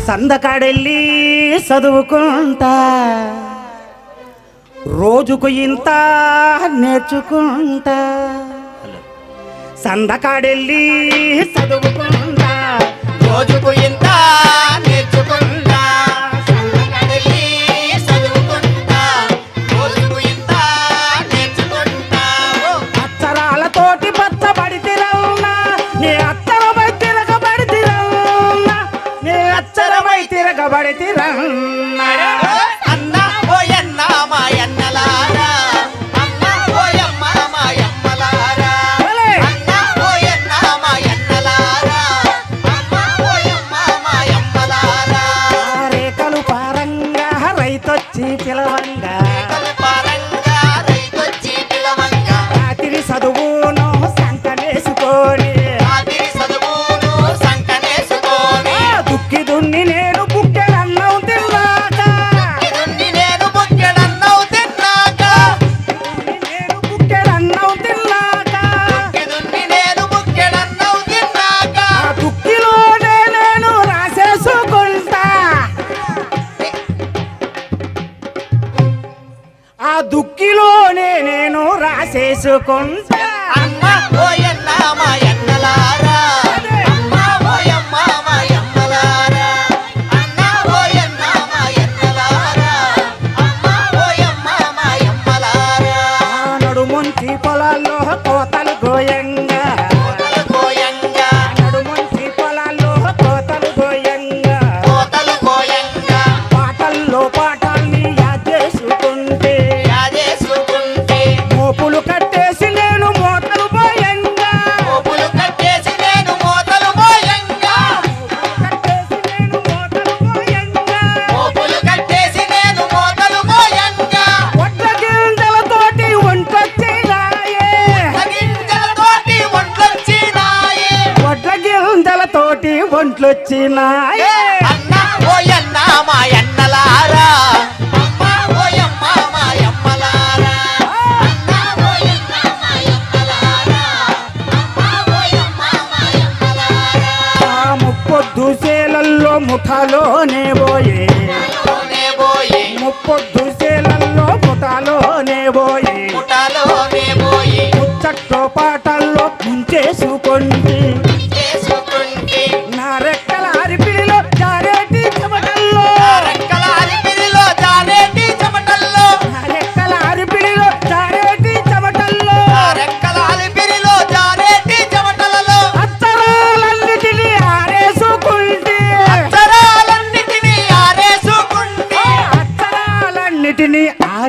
సందకాడెళ్ళి చదువుకుంటా రోజుకు ఇంత నేర్చుకుంటా సందకాడెళ్ళి చదువుకుంటా రోజుకు ఇంత నేర్చుకుంటా సందకడలి చదువుకుంటా రోజుకు ఇంత నేర్చుకుంటా ఓ అక్షరాలతోటి పచ్చబడి తిరవునా నీ అత్తరమై తిరగబడి తిరవునా నీ అచ్చరమై తిరగబడి తిరన్నా అన్న ఓయన్న మాయన్నలారా అన్న ఓయమ్మ మాయమ్మలారా అన్న ఓయన్న మాయన్నలారా అమ్మ ఓయమ్మ మాయమ్మలారా రేఖలు పారంగా రైతొచ్చి పిలవంగా కల్పారంగా రైతొచ్చి పిలవంగా రాత్రి చదువును సంకనేసుకొని రాత్రి చదువును సంకనేసుకొని ఆ దుక్కి దున్ని నేను బుక్కెడన్నం తిన్నాక ఇదుండి నేను బుక్కెడన్నవు తిన్నాక నేను బుక్కెడన్నం తిన్నాక ఇదుండి నేను బుక్కెడన్నవు తిన్నాక ఆ దుక్కిలోనే నేను రాసేసుకుంటా ఆ దుక్కిలోనే నేను రాసేసుకుంటా అమ్మ ఓయన్న మాయన్నలారా అమ్మ ఓయమ్మ మాయమ్మలారా అన్న ఓయన్న మాయన్నలారా అమ్మ ఓయమ్మ మాయమ్మలారా ఆ నడుమంచి పొలాల్లో కోతలు గోయంగా కోతలు కోయంగా నడుమంచి పొలాల్లో కోతలు గోయంగా కోతలు కోయంగా పాటల్లో పాఠాల్ని యాద్ చేసుకుంటే యాదేసుకుంటే మోపులు కట్టేసి నేను మోతలు పోయంగా మోపులు కట్టేసి నేను మోతలు మోయంగా కట్టేసి నేను మోతలు పోయంగా మోపులు కట్టేసి నేను మోతలు మోయంగా వడ్ల గింజలతోటి ఒంటొచ్చినాయే గింజలతోటి ఒంట్లొచ్చినాయి వడ్ల గింజలతోటి ఒంట్లొచ్చినాయే అన్న ఓయన్న మాయన్నలారా అమ్మ ఓయమ్మ మాయమ్మలారా అన్న ఓయన్న మాయమ్మలారా అమ్మ ఓయమ్మ మాయమ్మలారా ఆ ముప్పొద్దు సేలల్లో ముఠాలోనే పోయే లోనే పోయి ముప్పొద్దు సేలల్లో ముఠాలోనే పోయే పుటలోనే పోయి ముచ్చట్లో పాటల్లో ముంచేసుకుంది చేసుకుంటే నా రెక్కల అరిపిలో జారేటి చెమటల్లో రెక్కల అలిపిరిలో జారేటి చెమటల్లో నా రెక్కల అరిపిలో జారేటి చెమటల్లో రెక్కల అలిపిరిలో జారేటి చెమటలలో అత్తరాలన్నిటినీ ఆరేసుకుంటే అక్షరాలన్నిటినీ ఆరేసుకుంటే అత్తరాలన్నిటినీ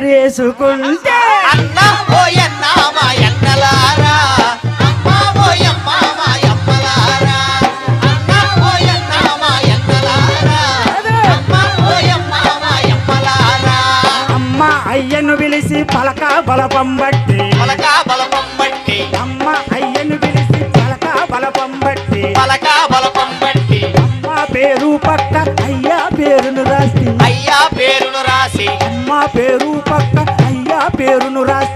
ఆరేసుకుంటే అన్న ఓయన్న మాయన్నలారా అమ్మ ఓయమ్మ మాయమ్మలారా అన్న ఓయన్న మాయన్నలారా అమ్మ ఓయమ్మ మాయమ్మలారా అమ్మ అయ్యను పిలిచి పలక బలపం బట్టి పలక బలపం బట్టి అమ్మ అయ్యను పిలిచి పలక బలపం బట్టి పలక బలపం బట్టి అమ్మ పేరు పక్క అయ్యా పేరును రాసి అయ్యా పేరును రాసి అమ్మ పేరు పక్క అయ్యా పేరును రాసి